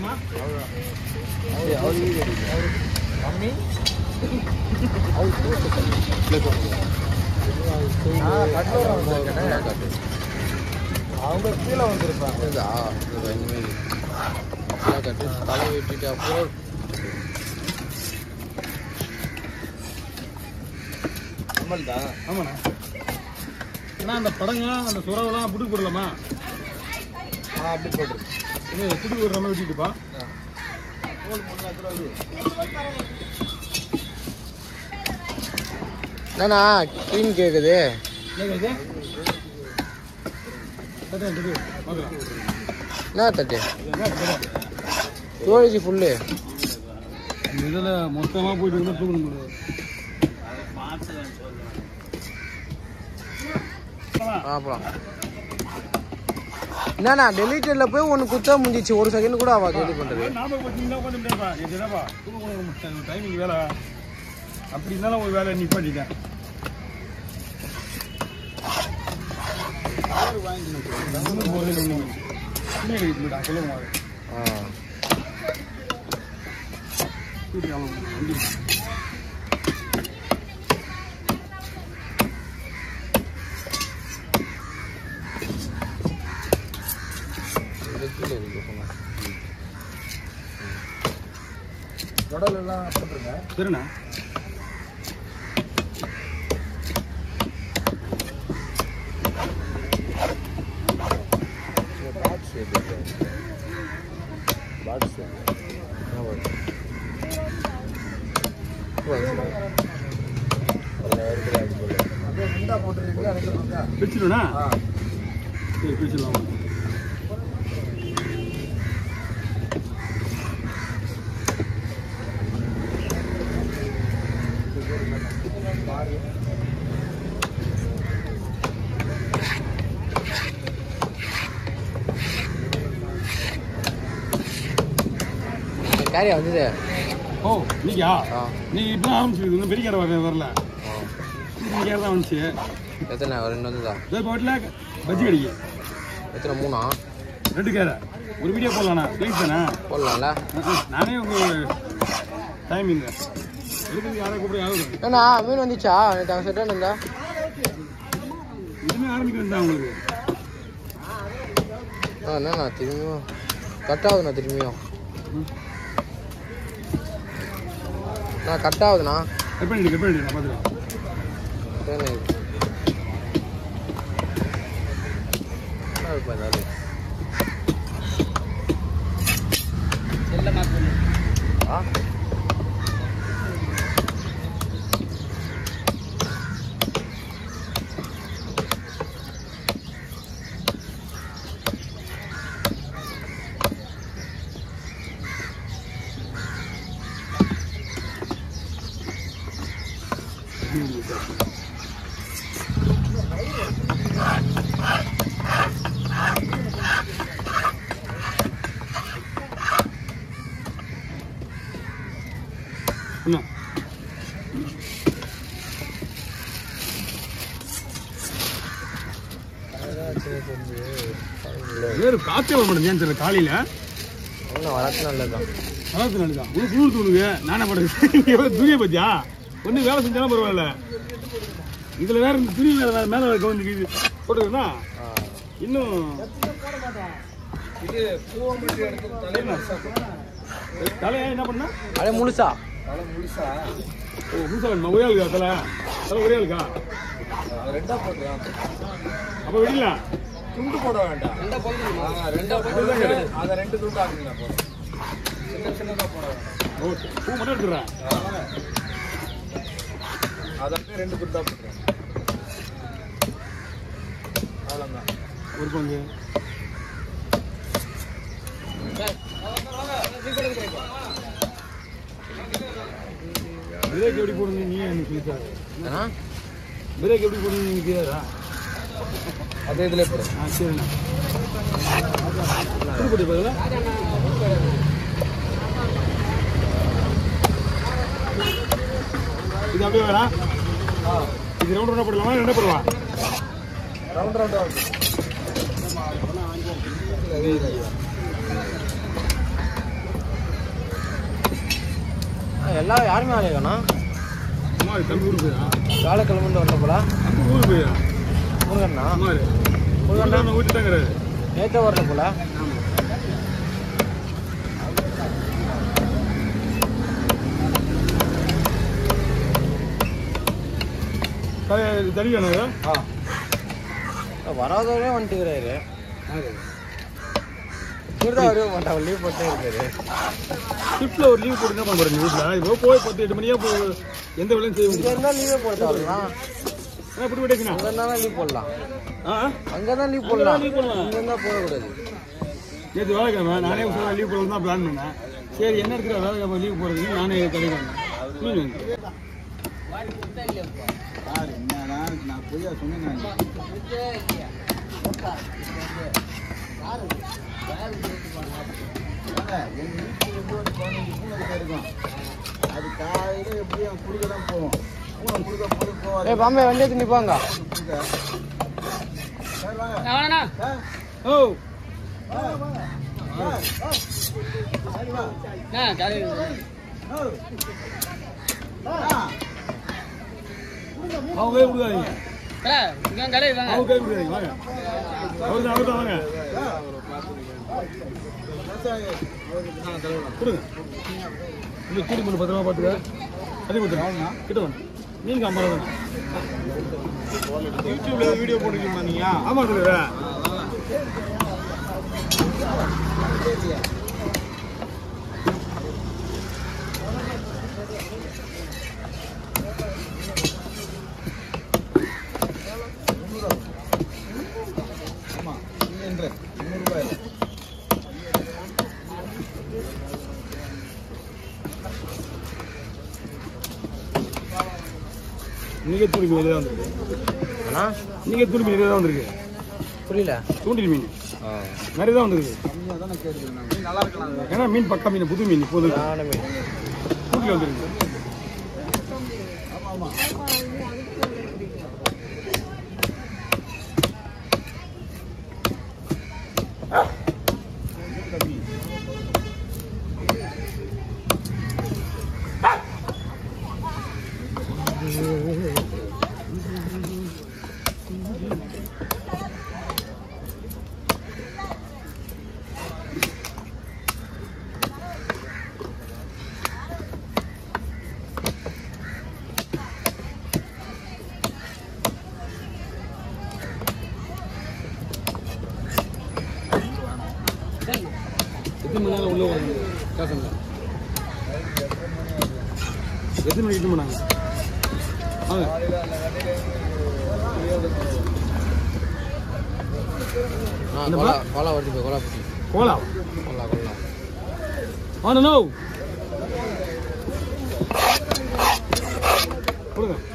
போதுமா அவங்க கீழே வந்திருப்பாங்க தலை வெட்டிட்டு அப்புறம் ஆமாண்ணா ஏன்னா அந்த படங்க அந்த சுறவெல்லாம் புட்டு போடலாமா அப்படி போட்டுருக்கு இது புட்டு போடுற மாதிரி வெட்டிட்டுப்பா என்னண்ணா க்ரீம் கேக்குது என்ன இது தட்டு, தட்டு, பார்க்கலாம். என்ன தட்டு என்ன தட்டு? ஸ்டோரேஜ் ஃபுல்லு இந்த இதில் மொத்தமாக போயிட்டு இருந்தால் தூக்கணும் முடியாது பார்ப்பலாம் என்னண்ணா டெலிட்டரில் போய் ஒன்று குத்தா முடிஞ்சிச்சு ஒரு செகண்ட் கூட ஆகாது இது பண்ணுறது ஞாபகம் வச்சுருந்தா உட்காந்து முடியாதுப்பா இது என்னப்பா தூக்கம் டைமிங் வேலை அப்படி இருந்தாலும் ஒரு வேலை நிப்பாட்டிட்டேன் ஒண்ணும் போறது இல்லை, ஒண்ணும் இல்லை. துணி எடுக்க போயிட்டான், சொல்லுங்க மாதிரி. ஆ வீட்டுக்கு அவன் வண்டி. இது கீழே இருக்கு சொன்னா உடல் எல்லாம் போட்டுருங்க சரிண்ணா பாட்ஸ் பாட்ஸ் அப்படியே முண்டா போட்டுருக்கீங்களா ரெண்டு பக்கம் பிரிச்சிடுண்ணா ஆ சரி பிரிச்சிடலாம் கேரியா வந்தது ஓ இன்னைக்கா ஆ நீ இப்பதான் ஆரம்பிச்சிருக்கு இன்னும் பெரிய கடை வர வரல பெரிய கடை தான் வந்துச்சு எத்தனை ஒரு ரெண்டு வந்ததா இதோ இப்போ வீட்டில் பஜ்ஜி கடிக்கு எத்தனை மூணா ரெண்டு கேரை ஒரு வீடியோ போடலாண்ணா ப்ளீஸ் தானே போடலாம்ல நானே உங்கள் டைமிங் இருக்குது யாரை கூப்பிட யாரும் இல்லை. ஏண்ணா மீன் வந்துச்சா நேற்று அங்கே செட்டாக இருந்தா இதுவுமே ஆரம்பிக்க வேண்டாம் உங்களுக்கு ஆ என்னண்ணா திரும்பியும் கட் ஆகுதுண்ணா திரும்பியும் நான் கட் ஆகுதுண்ணா கட் பண்ணிடு கட் பண்ணிடு நான் பார்த்துக்கிறேன் சரிண்ணே என்ன இருப்பா இந்த ஆளு? ஆ என்ன வேறு காற்றே வர மாட்டேங்குது ஏன் தெரியல காலையில் ஒன்றும் வளர்த்து நல்லதுதான் வளர்த்து நடக்குதா உனக்கு குளிர் தூணுங்க நானே படுது துணியை பத்தியா ஒன்றும் வேலை செஞ்சாலும் பரவாயில்ல இதில் வேற இந்த துணி மேலே வேற மேலே கவனிக்கு போட்டுருக்குன்னா ஆ இன்னும் இது பூவை மட்டும் எடுத்து தலையில தலையா என்ன பண்ணா அப்படியே முழுசா தலை முழுசா ஓ முழுசா வேணுமா ஒரே ஆளுக்கா தலை தலை ஒரே ஆளுக்கா அது ரெண்டா போட்டுருக்கான் அப்போ விடலாம் துண்டு போட வேண்டாம் ஆ, ரெண்டா போட்டு அதை ரெண்டு துண்டு ஆக்குங்க போதும் சின்ன சின்னதா போட வேண்டாம் ஓகே பூ மட்டும் எடுத்துடுறேன் அதை அப்படியே ரெண்டு துண்டா போட்டுருங்க அவ்வளோதான் ஒரு பங்கு பிரேக் எப்படி போடுங்க நீ எனக்கு சொல்லித்தாரு ஏன்னா பிரேக் எப்படி போடுங்க நீங்க தெரியாதா அதே இதில் போடு ஆ சரிண்ணா புதுப்பட்டி பதில் இது அப்படியே வேணா இது ரவுண்ட் ரவுண்டாக போடலாமா ரெண்டா போடுவா ரவுண்ட் ரவுண்டாக எல்லாம் யாருமே ஆலையாண்ணா அம்மா தம்பி ஊருக்கு போயா வேலைக்கிழமை வரல போல தம்பி ஊருக்கு போயா முருகண்ணா அம்மா முருகன் ஊட்டிட்டாங்கிறாரு நேற்றே வரல போல தண்ணி வேணுங்க ஆ வராதவரே வந்துட்டுக்கிறாரு இவர் தான் வரவே மாட்டாங்க லீவ் போட்டே இருக்காரு ஷிஃப்ட்ல ஒரு லீவ் போட்டு என்ன பண்ண போறீங்க வீட்டில் இப்போ போய் பத்து எட்டு மணியா போய் எந்த வேலையும் செய்ய இங்கே முடியும் இருந்தால் லீவே போட தேவைதான் இப்படி போயிட்டீங்கன்னா அங்கே இருந்தாலும் லீவ் போடலாம் ஆ அங்கே தான் லீவ் போடலாம் leave போடலாம். இங்கே இருந்தால் போடக்கூடாது நேற்று வேலைக்கிழமை நானே ஒரு லீவ் போடலாம் தான் பிளான் பண்ணேன் சரி என்ன இருக்கிற வேலைக்கிழமை லீவ் போடுறதுக்கு நானே கடைக்கு வந்தேன் மீன் வாங்கி. நான் பொய்யா சொன்னேன் அது காலையில எப்படியும் குடிக்க தான் போவோம் பூனை குடிக்க போது போவாது ஏய் பாம்பே வண்டி எடுத்து நிற்பாங்க ஓ அவங்க கை கொடுக்காதீங்க அவங்க கை கொடுக்காதீங்க வாங்க அவர் தான் அவர் தான் வாங்க கொடுங்க இந்த கூலி பண்ணு பத்திரமா பார்த்துக்க அதே கொடுத்துருங்க கிட்ட வாங்க மீனுக்கு ஐம்பது ரூபா யூடியூப்ல வீடியோ போட்டுருக்கீங்களா நீங்க ஆமாம் சொல்லுங்க ஆமா என்ற நூறு ரூபாய் நீங்க தூண்டி மீன் தான் வந்திருக்கு அண்ணா நீங்க தூண்டி மீன் தான் வந்திருக்கு புரியல தூண்டில் மீன் நிறைய தான் வந்திருக்கு கம்மியா தானே கேட்டுருக்காங்க நல்லா இருக்கலாம் ஏன்னா மீன் பக்கா மீன் புது மீன் இப்போது நானுமே தூண்டில் வந்திருக்கு எத்தனை மணி நேரம் உள்ள வருது ஸ்டேஷன்ல எத்தனை மணிக்கு எட்டு மணி வாங்க ஆ கோலா கோலா வருது போய் கோலா பிடி கோலா கோலா கோலா வாங்க நோ கொடுங்க